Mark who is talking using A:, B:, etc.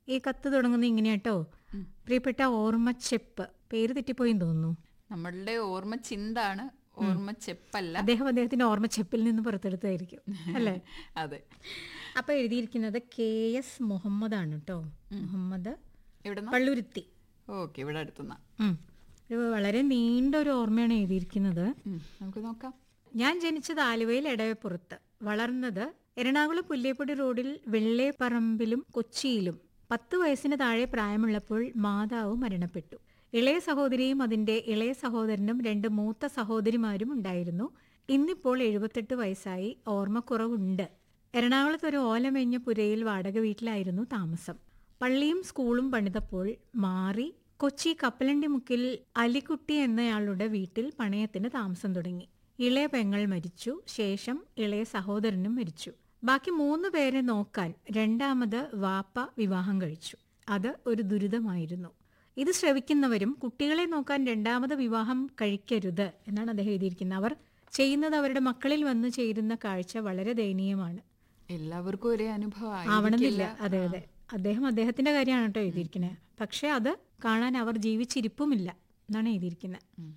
A: ഈ കത്ത് തുടങ്ങുന്നത് ഇങ്ങനെയാട്ടോ പ്രിയപ്പെട്ട ഓർമ്മച്ചെപ്പ് പേര് തെറ്റിപ്പോയെന്ന് തോന്നുന്നു
B: നമ്മളുടെ ഓർമ്മ ചിന്താണ് ഓർമ്മ ചെപ്പല്ല
A: അദ്ദേഹം അദ്ദേഹത്തിന്റെ ഓർമ്മച്ചെപ്പിൽ നിന്ന് പുറത്തെടുത്തായിരിക്കും അല്ലേ
B: അതെ
A: അപ്പൊ എഴുതിയിരിക്കുന്നത് കെ എസ് മുഹമ്മദ് ആണ് കേട്ടോ മുഹമ്മദ്
B: എവിടെന്നാ
A: പള്ളുരുത്തി
B: ഓക്കെ ഇവിടെ അടുത്തുനിന്നാ
A: ഉം. ഒരു വളരെ നീണ്ട ഒരു ഓർമ്മയാണ് എഴുതിയിരിക്കുന്നത്
B: ഉം, നമുക്ക് നോക്കാം
A: ഞാൻ ജനിച്ചത് ആലുവയിൽ എടവപ്പുറത്ത് വളർന്നത് എറണാകുളം പുല്ലേപ്പൊടി റോഡിൽ വെള്ളേപ്പറമ്പിലും കൊച്ചിയിലും പത്ത് വയസ്സിന് താഴെ പ്രായമുള്ളപ്പോൾ മാതാവ് മരണപ്പെട്ടു ഇളയ സഹോദരിയും അതിന്റെ ഇളയ സഹോദരനും രണ്ട് മൂത്ത സഹോദരിമാരും ഉണ്ടായിരുന്നു ഇന്നിപ്പോൾ എഴുപത്തെട്ട് വയസ്സായി ഓർമ്മക്കുറവുണ്ട് എറണാകുളത്ത് ഒരു ഓലമേഞ്ഞ പുരയിൽ വാടക വീട്ടിലായിരുന്നു താമസം പള്ളിയും സ്കൂളും പണിതപ്പോൾ മാറി കൊച്ചി കപ്പലണ്ടി മുക്കിൽ അലിക്കുട്ടി എന്നയാളുടെ വീട്ടിൽ പണയത്തിന് താമസം തുടങ്ങി ഇളയ പെങ്ങൾ മരിച്ചു ശേഷം ഇളയ സഹോദരനും മരിച്ചു ബാക്കി മൂന്ന് പേരെ നോക്കാൻ രണ്ടാമത് വാപ്പ വിവാഹം കഴിച്ചു അത് ഒരു ദുരിതമായിരുന്നു ഇത് ശ്രവിക്കുന്നവരും കുട്ടികളെ നോക്കാൻ രണ്ടാമത് വിവാഹം കഴിക്കരുത് എന്നാണ് അദ്ദേഹം എഴുതിയിരിക്കുന്നത് അവർ ചെയ്യുന്നത് അവരുടെ മക്കളിൽ വന്ന് ചേരുന്ന കാഴ്ച വളരെ ദയനീയമാണ്
B: എല്ലാവർക്കും ഒരേ അനുഭവം
A: ആവണമെന്നില്ല അതെ അതെ അദ്ദേഹം അദ്ദേഹത്തിന്റെ കാര്യമാണ് കേട്ടോ എഴുതിയിരിക്കുന്നത് പക്ഷെ അത് കാണാൻ അവർ ജീവിച്ചിരിപ്പുമില്ല എന്നാണ് എഴുതിയിരിക്കുന്നത്